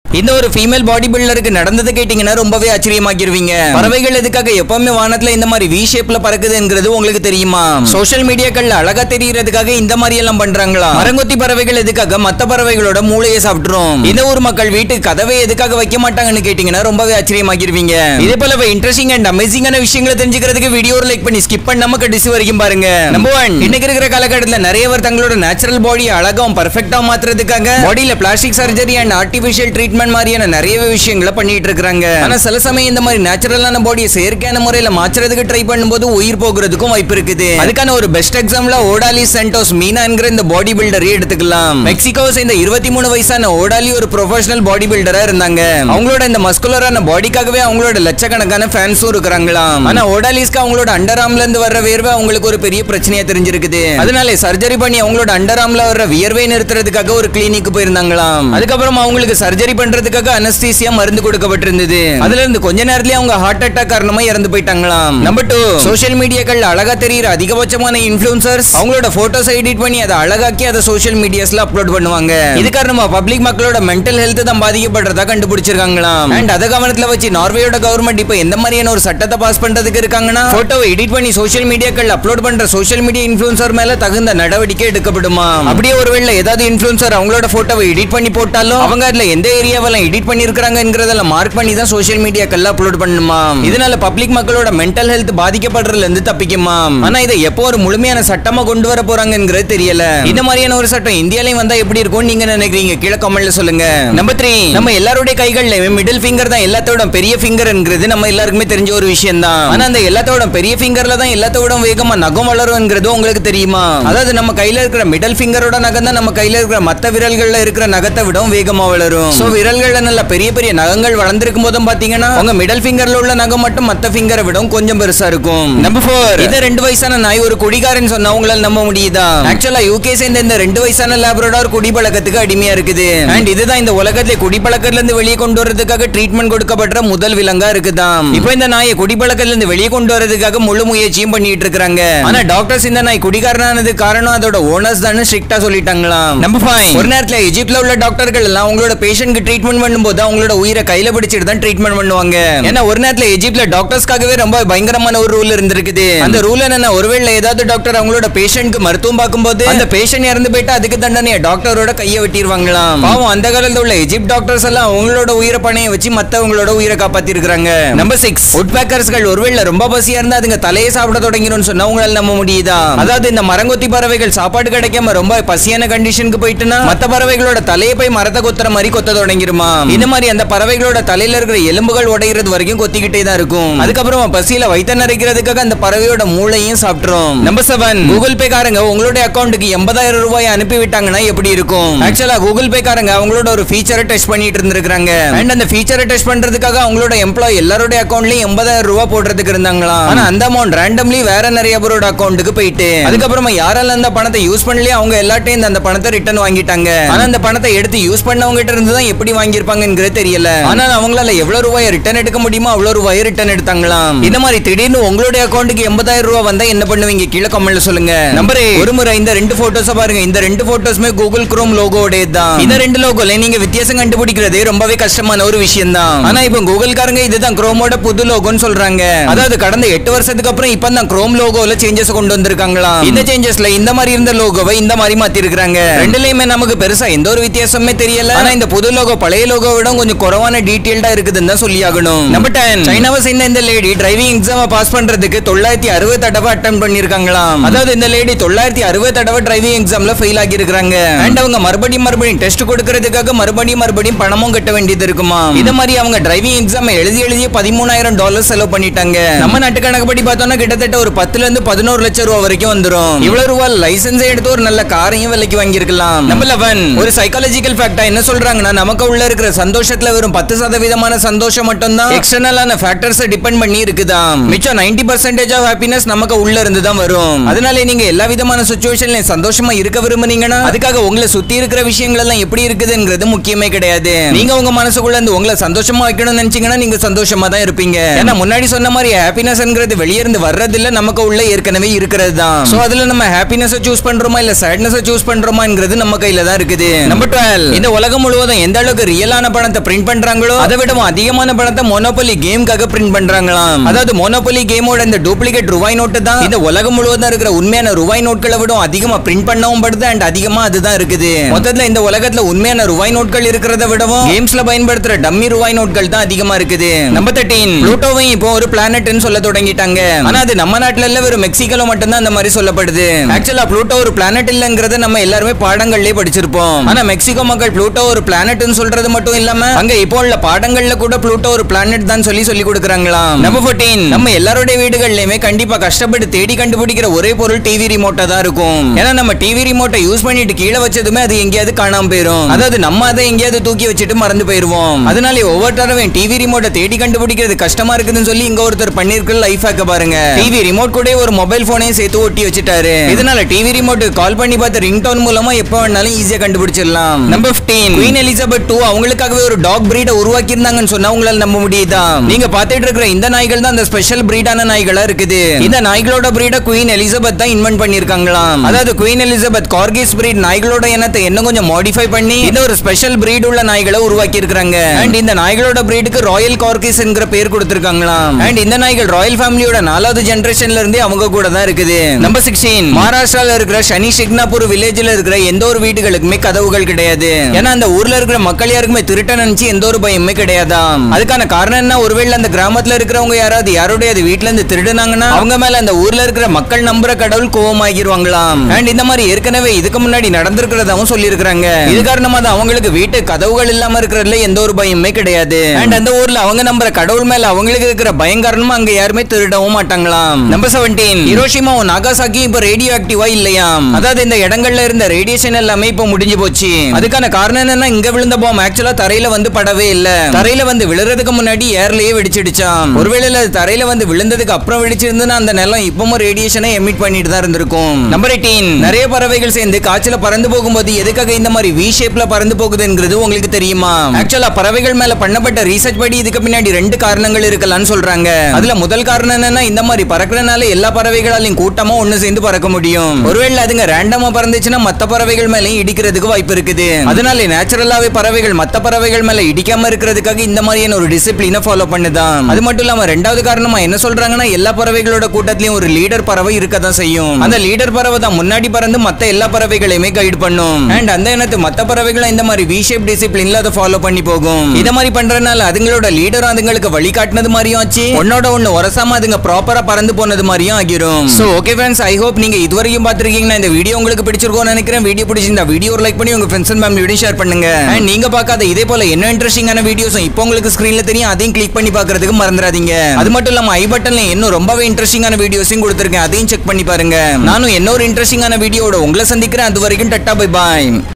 இந்த ஒரு ஃபீமேல் பாடி பில்டருக்கு நடந்தது கேட்டீங்கன்னா ரொம்பவே ஆச்சரியமாக்கிருவீங்க பறவைகள் எதுக்காக எப்பவுமே வானத்துல இந்த மாதிரி வி ஷேப்ல பறக்குதுங்கிறது உங்களுக்கு தெரியுமா சோஷியல் மீடியாக்கள்ல அழகா தெரியறதுக்காக இந்த மாதிரி எல்லாம் பண்றாங்களா மரங்கொத்தி பறவைகள் எதுக்காக மத்த பறவைகளோட மூளையை சாப்பிட்டுரும் இந்த ஊர் மக்கள் வீட்டுக்கு கதவை எதுக்காக வைக்க மாட்டாங்கன்னு கேட்டீங்கன்னா ரொம்பவே ஆச்சரியமாக்கிருவீங்க இதே போல இன்ட்ரெஸ்டிங் அண்ட் அமேசிங்கான விஷயங்களை தெரிஞ்சுக்கிறதுக்கு வீடியோ லைக் பண்ணி ஸ்கிப் பண்ணாம கடைசி வரைக்கும் பாருங்க நம்பர் ஒன் இன்னைக்கு இருக்கிற காலகட்டத்தில் நிறைய பேர் தங்களோட நேச்சுரல் பாடி அழகாவும் பர்ஃபெக்டா மாத்துறதுக்காக பாடியில plastic surgery and artificial treatment மாதிரியான நிறைய விஷயங்களை பண்ணிட்டு இருக்காங்க ஆனா சில சமயம் இந்த மாதிரி நேச்சுரலான பாடியை செயற்கையான முறையில மாற்றுறதுக்கு ட்ரை பண்ணும்போது உயிர் போகிறதுக்கும் வாய்ப்பு இருக்குது அதுக்கான ஒரு பெஸ்ட் எக்ஸாம்பிளா ஓடாலி சென்டோஸ் மீனா என்கிற இந்த பாடி பில்டரை எடுத்துக்கலாம் மெக்சிகோ சேர்ந்த இருபத்தி மூணு வயசான ஓடாலி ஒரு ப்ரொஃபஷனல் பாடி பில்டரா இருந்தாங்க அவங்களோட இந்த மஸ்குலரான பாடிக்காகவே அவங்களோட லட்சக்கணக்கான ஃபேன்ஸும் இருக்கிறாங்களாம் ஆனா ஓடாலிஸ்க்கு அவங்களோட அண்டர் ஆர்ம்ல இருந்து வர்ற வேர்வை அவங்களுக்கு ஒரு பெரிய பிரச்சனையா தெரிஞ்சிருக்குது அதனால சர்ஜரி பண்ணி அவங்களோட அண்டர் ஆர்ம்ல வர்ற வியர்வை நிறுத்துறதுக்காக ஒரு கிளினிக் போயிருந்தாங்களாம் அதுக்கப்புறம் அவங்களுக்கு சர்ஜரி பண்றதுக்காக அனஸ்தீசியா மருந்து கொடுக்கப்பட்டிருந்தது அதுல இருந்து கொஞ்ச நேரத்திலே அவங்க ஹார்ட் அட்டாக் காரணமா இறந்து போயிட்டாங்களாம் நம்பர் டூ சோஷியல் மீடியாக்கள் அழகா தெரியுற அதிகபட்சமான இன்ஃபுளுசர்ஸ் அவங்களோட போட்டோஸ் எடிட் பண்ணி அதை அழகாக்கி அதை சோஷியல் மீடியாஸ்ல அப்லோட் பண்ணுவாங்க இது காரணமா பப்ளிக் மக்களோட மென்டல் ஹெல்த் தான் பாதிக்கப்படுறதா கண்டுபிடிச்சிருக்காங்களாம் அண்ட் அதை கவனத்துல வச்சு நார்வேயோட கவர்மெண்ட் இப்போ எந்த மாதிரியான ஒரு சட்டத்தை பாஸ் பண்றதுக்கு இருக்காங்கன்னா போட்டோவை எடிட் பண்ணி சோஷியல் மீடியாக்கள் அப்லோட் பண்ற சோஷியல் மீடியா இன்ஃபுளுசர் மேல தகுந்த நடவடிக்கை எடுக்கப்படுமா அப்படியே ஒருவேளை ஏதாவது இன்ஃபுளுசர் அவங்களோட போட்டோவை எடிட் பண்ணி போட்டாலும் அவங்க அதுல எந்த ஏரியாவெல்லாம் எடிட் பண்ணிருக்காங்கிறதெல்லாம் மார்க் பண்ணி தான் சோஷியல் மீடியாக்கள்ல அப்லோட் பண்ணுமா இதனால பப்ளிக் மக்களோட மென்டல் ஹெல்த் பாதிக்கப்படுறதுல இருந்து தப்பிக்குமா ஆனா இதை எப்போ ஒரு முழுமையான சட்டமா கொண்டு வர போறாங்கிறது தெரியல இந்த மாதிரியான ஒரு சட்டம் இந்தியாலயும் வந்தா எப்படி இருக்கும் நீங்க நினைக்கிறீங்க கீழே கமெண்ட்ல சொல்லுங்க நம்பர் த்ரீ நம்ம எல்லாருடைய கைகள்ல மிடில் ஃபிங்கர் தான் எல்லாத்தோட பெரிய ஃபிங்கர்ங்கிறது நம்ம எல்லாருக்குமே தெரிஞ்ச ஒரு விஷயம் தான் ஆனா அந்த எல்லாத்தோட பெரிய ஃபிங்கர்ல தான் எல்லாத்தோட வேகமா நகம் வளரும்ங்கிறது உங்களுக்கு தெரியுமா அதாவது நம்ம கையில இருக்கிற மிடில் ஃபிங்கரோட நகம் தான் நம்ம கையில இருக்கிற மத்த விரல்கள்ல இருக்கிற நகத்தை விடவும் வேகமா வளரும் சோ விரல்கள்ல நல்ல பெரிய பெரிய நகங்கள் வளர்ந்திருக்கும் போதும் பாத்தீங்கன்னா உங்க மிடில் ஃபிங்கர்ல உள்ள நகம் மட்டும் மத்த ஃபிங்கரை விடவும் கொஞ்சம் பெருசா இருக்கும் நம்பர் ஃபோர் இந்த ரெண்டு வயசான நாய் ஒரு குடிகாரன் சொன்னா உங்களால நம்ப முடியுதா ஆக்சுவலா யூகே சேர்ந்த இந்த ரெண்டு வயசான லேப்ரடார் குடிப்பழக்கத்துக்கு அடிமையா இருக்குது அண்ட் இதுதான் இந்த உலகத்துல குடிப்பழக்கத்துல இருந்து வெளியே கொண்டு வரதுக்காக ட்ரீட்மெண்ட் கொடுக்கப்படுற முதல் விலங்கா இருக்குதாம் இப்போ இந்த நாயை குடிப்பழக்கத்துல இருந்து வெளியே கொண்டு வரதுக்காக முழு முயற்சியும் பண்ணிட்டு இருக்காங்க ஆனா டாக்டர்ஸ் இந்த நாய் குடிகாரனானது காரணம் அதோட ஓனர்ஸ் தான் ஸ்ட்ரிக்டா சொல்லிட்டாங்களாம் நம்பர் ஃபைவ் ஒரு நேரத்துல எஜிப்ட்ல உள்ள டாக்டர்கள் எல்லாம் அவங்களோட பேஷண்ட்க்கு ட்ரீட்மெண்ட் பண்ணும்போது அவங்களோட உயிரை கையில பிடிச்சிட்டு தான் ட்ரீட்மெண்ட் பண்ணுவாங்க ஏன்னா ஒரு நேரத்துல எஜிப்ட்ல டாக்டர்ஸ்க்காகவே ரொம்ப பயங்கரமான ஒரு ரூல் இருந்திருக்குது அந்த ரூல் என்னன்னா ஒருவேளை ஏதாவது டாக்டர் அவங்களோட பேஷண்ட்க்கு மருத்துவம் பார்க்கும்போது அந்த பேஷண்ட் இறந்து போயிட்டா அதுக்கு தண்டனையை டாக்டரோட கையை வெட்டிடுவாங்களாம் பாவம் அந்த காலத்துல உள்ள எஜிப்ட் டாக்டர்ஸ் எல்லாம் அவங்களோட உயிரை பணைய வச்சு மத்தவங்களோட உயிரை காப்பாத்தி இருக்காங்க நம்பர் சிக்ஸ் உட் பேக்கர்ஸ்கள் ஒருவேளை ரொம்ப பசியா இருந்தா அதுங்க தலையை சாப்பிட தொடங்கிடும் சொன்னா உங்களால நம்ப முடியுதா அதாவது இந்த மரங்கொத்தி பறவைகள் சாப்பாடு கிடைக்காம ரொம்ப பசியான கண்டிஷனுக்கு போயிட்டுனா மத்த பறவைகளோட தலையை போய் மரத்தை கொத்துற மாதிரி கொத்த தொடங்கிருமா இந்த மாதிரி அந்த பறவைகளோட தலையில இருக்கிற எலும்புகள் உடைகிறது வரைக்கும் கொத்திக்கிட்டே தான் இருக்கும் அதுக்கப்புறமா பசியில வயித்த நிறைக்கிறதுக்காக அந்த பறவையோட மூளையும் சாப்பிட்டுரும் நம்பர் செவன் கூகுள் பே காரங்க உங்களுடைய அக்கௌண்ட்டுக்கு எண்பதாயிரம் ரூபாய் அனுப்பி விட்டாங்கன்னா எப்படி இருக்கும் ஆக்சுவலா கூகுள் பே காரங்க அவங்களோட ஒரு ஃபீச்சரை டெஸ்ட் பண்ணிட்டு இருந்திருக்காங்க அண்ட் அந்த ஃபீச்சரை டெஸ்ட் பண்றதுக்காக அவங்களோட எம்ப்ளாய் எல்லாரோட அக்கௌண்ட்லயும் எண்பதாயிரம் ரூபாய் போடுறதுக்கு இருந்தாங்களாம் ஆனா அந்த அமௌண்ட் ரேண்டம்லி வேற நிறைய பேரோட அக்கௌண்ட்டுக்கு போயிட்டு அதுக்கப்புறமா யாரால அந்த பணத்தை யூஸ் பண்ணலையோ அவங்க எல்லாட்டையும் அந்த பணத்தை ரிட்டர்ன் வாங்கிட்டாங்க ஆனா அந்த பணத்தை எடுத்து யூஸ் பண்ணவங்க கிட்ட இருந்து தான் எப்படி வாங்கியிருப்பாங்கிறது தெரியல ஆனா அவங்களால எவ்வளவு ரூபாய் ரிட்டர்ன் எடுக்க முடியுமோ அவ்வளவு ரூபாய் ரிட்டர்ன் எடுத்தாங்களாம் இந்த மாதிரி திடீர்னு உங்களுடைய அக்கௌண்ட்டுக்கு எண்பதாயிரம் ரூபாய் வந்தா என்ன பண்ணுவீங்க கீழே கமெண்ட்ல சொல்லுங்க நம்பர் ஒரு முறை இந்த ரெண்டு போட்டோஸ் பாருங்க இந்த ரெண்டு போட்டோஸ்மே கூகுள் குரோம் லோகோடைய தான் இந்த ரெண்டு லோகோல நீங்க வித்தியாசம் கண்டுபிடிக்கிறது ரொம்பவே கஷ்டமான ஒரு விஷயம் தான் ஆனா இப்போ கூகுள் காரங்க இதுதான் குரோமோட புது லோகோன்னு சொல்றாங்க அதாவது கடந்த எட்டு வருஷத்துக்கு அப்புறம் இப்ப தான் குரோம் லோகோல சேஞ்சஸ் கொண்டு வந்திருக்காங்களா இந்த சேஞ்சஸ்ல இந்த மாதிரி இருந்த லோகோவை இந்த மாதிரி மாத்தி இருக்காங்க ரெண்டுலயுமே நமக்கு பெருசா எந்த ஒரு வித்தியாசமே தெரியல ஆனா இந்த புது லோகோ பழைய லோகோ விட கொஞ்சம் குறைவான டீடைல்டா இருக்குதுன்னு தான் சொல்லி ஆகணும் நம்பர் டென் சைனாவை சேர்ந்த இந்த லேடி டிரைவிங் எக்ஸாம் பாஸ் பண்றதுக்கு தொள்ளாயிரத்தி அறுபது தடவை அட்டம் பண்ணிருக்காங்களாம் அதாவது இந்த லேடி தொள்ளாயிரத்தி அறுபது தடவை டிரைவிங் எக்ஸாம்ல ஃபெயில் ஆகி இருக்காங்க அண்ட் அவங்க மறுபடியும் மறுபடியும் டெஸ்ட் கொடுக்கறதுக்காக மறுபடியும் மறுபடியும் பணமும் கட்ட வேண்டியது இருக்குமா இந்த மாதிரி அவங்க டிரைவிங் எக்ஸாம் எழுதி எழுதி பதிமூணாயிரம் டாலர் செலவு பண்ணிட்டாங்க நம்ம நாட்டு கணக்குப்படி பார்த்தோம்னா கிட்டத்தட்ட ஒரு பத்துல இருந்து பதினோரு லட்சம் ரூபாய் வரைக்கும் வந்துரும் இவ்வளவு ரூபாய் லைசன்ஸ் எடுத்து ஒரு நல்ல காரையும் விலைக்கு வாங்கியிருக்கலாம் நம்பர் லெவன் ஒரு சைக்காலஜிக்கல் ஃபேக்டா என்ன சொல்றாங்கன்னா நமக்கு உள்ள இருக்கிற சந்தோஷத்துல வெறும் பத்து சதவீதமான சந்தோஷம் மட்டும்தான் எக்ஸ்டர்னலான ஃபேக்டர்ஸ் டிபெண்ட் பண்ணி இருக்குதாம் மிச்சம் நைன்டி பர்சன்டேஜ் ஆஃப் ஹாப்பினஸ் நமக்கு உள்ள இருந்து தான் வரும் அதனால நீங்க எல்லா விதமான சுச்சுவேஷன்லயும் சந்தோஷமா இருக்க விரும்புனீங்கன்னா அதுக்காக உங்களை சுத்தி இருக்கிற விஷயங்கள் எல்லாம் எப்படி இருக்குதுங்கிறது முக்கியமே கிடையாது நீங்க உங்க மனசுக்குள்ள இருந்து உங்களை சந்தோஷமா வைக்கணும்னு நினைச்சீங்கன்னா நீங்க சந்தோஷமா தான் இருப்பீங்க ஏன்னா முன்னாடி சொன்ன மாதிரி ஹாப்பினஸ்ங்கிறது வெளியே இருந்து வர்றது இல்ல நமக்கு உள்ள ஏற்கனவே இருக்கிறது தான் சோ அதுல நம்ம ஹாப்பினஸ் சூஸ் பண்றோமா இல்ல சேட்னஸ் சூஸ் பண்றோமாங்கிறது நம்ம கையில தான் இருக்குது நம்பர் டுவெல் இந்த உலகம் முழுவதும் எந்த அளவுக்கு கேமுக்காக ரியலான பணத்தை பிரிண்ட் பண்றாங்களோ அதை விடவும் அதிகமான பணத்தை மோனோபொலி கேமுக்காக பிரிண்ட் பண்றாங்களாம் அதாவது மோனோபொலி கேமோட இந்த டூப்ளிகேட் ரூபாய் நோட்டு தான் இந்த உலகம் முழுவதும் இருக்கிற உண்மையான ரூபாய் நோட்களை விட அதிகமா பிரிண்ட் பண்ணவும் படுது அண்ட் அதிகமா அதுதான் இருக்குது மொத்தத்துல இந்த உலகத்துல உண்மையான ரூபாய் நோட்கள் இருக்கிறத விடவும் கேம்ஸ்ல பயன்படுத்துற டம்மி ரூபாய் நோட்கள் தான் அதிகமா இருக்குது நம்பர் தேர்ட்டீன் புளூட்டோவையும் இப்போ ஒரு பிளானட்னு சொல்ல தொடங்கிட்டாங்க ஆனா அது நம்ம நாட்டுல இல்ல வெறும் மெக்சிகோல மட்டும்தான் அந்த மாதிரி சொல்லப்படுது ஆக்சுவலா புளூட்டோ ஒரு பிளானட் இல்லங்கிறத நம்ம எல்லாருமே பாடங்கள்லயே படிச்சிருப்போம் ஆனா மெக்சிகோ மக்கள் புளூட்டோ ஒரு பிளானட்னு சொல்றது மட்டும் இல்லாம அங்க இப்போ உள்ள பாடங்கள்ல கூட புளூட்டோ ஒரு பிளானட் தான் சொல்லி சொல்லி கொடுக்குறாங்களாம் நம்பர் 14 நம்ம எல்லாருடைய வீடுகள்லயுமே கண்டிப்பா கஷ்டப்பட்டு தேடி கண்டுபிடிக்கிற ஒரே பொருள் டிவி ரிமோட்டா தான் இருக்கும் ஏன்னா நம்ம டிவி ரிமோட்டை யூஸ் பண்ணிட்டு கீழே வச்சதுமே அது எங்கேயாவது காணாம போயிரும் அதாவது நம்ம அதை எங்கேயாவது தூக்கி வச்சுட்டு மறந்து போயிருவோம் அதனால ஒவ்வொரு தடவை டிவி ரிமோட்டை தேடி கண்டுபிடிக்கிறது கஷ்டமா இருக்குதுன்னு சொல்லி இங்க ஒருத்தர் பண்ணிருக்கிற லைஃப் ஹேக்க பாருங்க டிவி ரிமோட் கூட ஒரு மொபைல் போனையும் சேர்த்து ஒட்டி வச்சுட்டாரு இதனால டிவி ரிமோட் கால் பண்ணி பார்த்த ரிங் டோன் மூலமா எப்ப வேணாலும் ஈஸியா கண்டுபிடிச்சிடலாம் நம்பர் 15 குயின் எலிசபெத் டூ அவங்களுக்காகவே ஒரு டாக் பிரீட உருவாக்கி இருந்தாங்கன்னு சொன்னா உங்களால நம்ப முடியுதா நீங்க பாத்துட்டு இருக்கிற இந்த நாய்கள் தான் அந்த ஸ்பெஷல் பிரீடான நாய்களா இருக்குது இந்த நாய்களோட பிரீட குயின் எலிசபெத் தான் இன்வென்ட் பண்ணிருக்காங்களாம் அதாவது குயின் எலிசபெத் கார்கிஸ் பிரீட் நாய்களோட இனத்தை இன்னும் கொஞ்சம் மாடிஃபை பண்ணி இந்த ஒரு ஸ்பெஷல் பிரீட் உள்ள நாய்களை உருவாக்கி இருக்காங்க அண்ட் இந்த நாய்களோட பிரீடுக்கு ராயல் கார்கிஸ் என்கிற பேர் கொடுத்திருக்காங்களாம் அண்ட் இந்த நாய்கள் ராயல் ஃபேமிலியோட நாலாவது ஜெனரேஷன்ல இருந்தே அவங்க கூட தான் இருக்குது நம்பர் சிக்ஸ்டீன் மகாராஷ்டிரால இருக்கிற சனி சிக்னாப்பூர் வில்லேஜ்ல இருக்கிற எந்த ஒரு வீடுகளுக்குமே கதவுகள் கிடையாது ஏன்னா அந்த ஊர்ல இருக்கிற மக்கள் யாருக்குமே திருட்ட நினைச்சு எந்த ஒரு பயமே கிடையாதாம் அதுக்கான காரணம் என்ன ஒருவேளை அந்த கிராமத்துல இருக்கிறவங்க யாராவது யாருடைய அது வீட்ல இருந்து திருடுனாங்கன்னா அவங்க மேல அந்த ஊர்ல இருக்கிற மக்கள் நம்புற கடவுள் கோவமாகிருவாங்களாம் அண்ட் இந்த மாதிரி ஏற்கனவே இதுக்கு முன்னாடி நடந்திருக்கிறதாவும் சொல்லியிருக்காங்க இது காரணமா தான் அவங்களுக்கு வீட்டு கதவுகள் இல்லாம இருக்கிறதுல எந்த ஒரு பயமே கிடையாது அண்ட் அந்த ஊர்ல அவங்க நம்புற கடவுள் மேல அவங்களுக்கு இருக்கிற பயம் காரணமா அங்க யாருமே திருடவும் மாட்டாங்களாம் நம்பர் செவன்டீன் ஹிரோஷிமாவும் நாகாசாக்கி இப்ப ரேடியோ ஆக்டிவா இல்லையாம் அதாவது இந்த இடங்கள்ல இருந்த ரேடியேஷன் எல்லாமே இப்ப முடிஞ்சு போச்சு அதுக்கான காரணம் என்னன்னா இங்க விழுந்த பாம் ஆக்சுவலா தரையில வந்து படவே இல்ல தரையில வந்து விழுறதுக்கு முன்னாடி ஏர்லயே வெடிச்சிடுச்சாம் ஒருவேளை அது தரையில வந்து விழுந்ததுக்கு அப்புறம் வெடிச்சிருந்தா அந்த நிலம் இப்பவும் ரேடியேஷனை எமிட் பண்ணிட்டு தான் இருந்திருக்கும் நம்பர் எயிட்டீன் நிறைய பறவைகள் சேர்ந்து காய்ச்சல பறந்து போகும்போது எதுக்காக இந்த மாதிரி வி ஷேப்ல பறந்து போகுதுங்கிறது உங்களுக்கு தெரியுமா ஆக்சுவலா பறவைகள் மேல பண்ணப்பட்ட ரீசர்ச் படி இதுக்கு பின்னாடி ரெண்டு காரணங்கள் இருக்கலாம்னு சொல்றாங்க அதுல முதல் காரணம் என்னன்னா இந்த மாதிரி பறக்கிறனால எல்லா பறவைகளாலையும் கூட்டமா ஒண்ணு சேர்ந்து பறக்க முடியும் ஒருவேளை அதுங்க ரேண்டமா பறந்துச்சுன்னா மத்த பறவைகள் மேலயும் இடிக்கிறதுக்கு வாய்ப்பு இருக்குது அதனால நேச்சுரலாவே பறவைகள் மத்த பறவைகள் மேல இடிக்காம இருக்கிறதுக்காக இந்த மாதிரியான ஒரு டிசிப்ளினை ஃபாலோ பண்ணுதான் அது மட்டும் இல்லாம ரெண்டாவது காரணமா என்ன சொல்றாங்கன்னா எல்லா பறவைகளோட கூட்டத்திலயும் ஒரு லீடர் பறவை இருக்கதான் செய்யும் அந்த லீடர் பறவை தான் முன்னாடி பறந்து மத்த எல்லா பறவைகளையுமே கைட் பண்ணும் அண்ட் அந்த இனத்து மத்த பறவைகளும் இந்த மாதிரி வி ஷேப் டிசிப்ளின்ல அதை ஃபாலோ பண்ணி போகும் இத மாதிரி பண்றதுனால அதுங்களோட லீடர் அதுங்களுக்கு வழிகாட்டினது மாதிரியும் ஆச்சு ஒன்னோட ஒண்ணு உரசாம அதுங்க ப்ராப்பரா பறந்து போனது மாதிரியும் ஆகிரும் so okay friends I hope நீங்க இதுவரைக்கும் பார்த்திருக்கீங்கன்னா இந்த வீடியோ உங்களுக்கு பிடிச்சிருக்கும்னு நினைக்கிறேன் வீடியோ பிடிச்சிருந்தா வீடியோ லைக் பண்ணி உங்க ஃப்ரெண்ட்ஸ் அண்ட் ஃபேமிலியோட ஷேர் பண்ணுங்க அண்ட் நீங்க பார்க்காத இதே போல என்ன இன்ட்ரெஸ்டிங்கான வீடியோஸும் இப்போ உங்களுக்கு ஸ்கிரீன்ல தெரியும் அதையும் கிளிக் பண்ணி பார்க்கிறதுக்கு மறந்துடாதீங்க அது மட்டும் இல்லாம ஐ பட்டன்ல இன்னும் ரொம்பவே இன்ட்ரெஸ்டிங்கான வீடியோஸையும் கொடுத்துருக்கேன் அதையும் செக் பண்ணி பாருங்க நானும் என்ன ஒரு இன்ட்ரெஸ்டிங்கான வீடியோட உங்களை சந்திக்கிறேன் அது வரைக்கும் டட்டா பை பாய்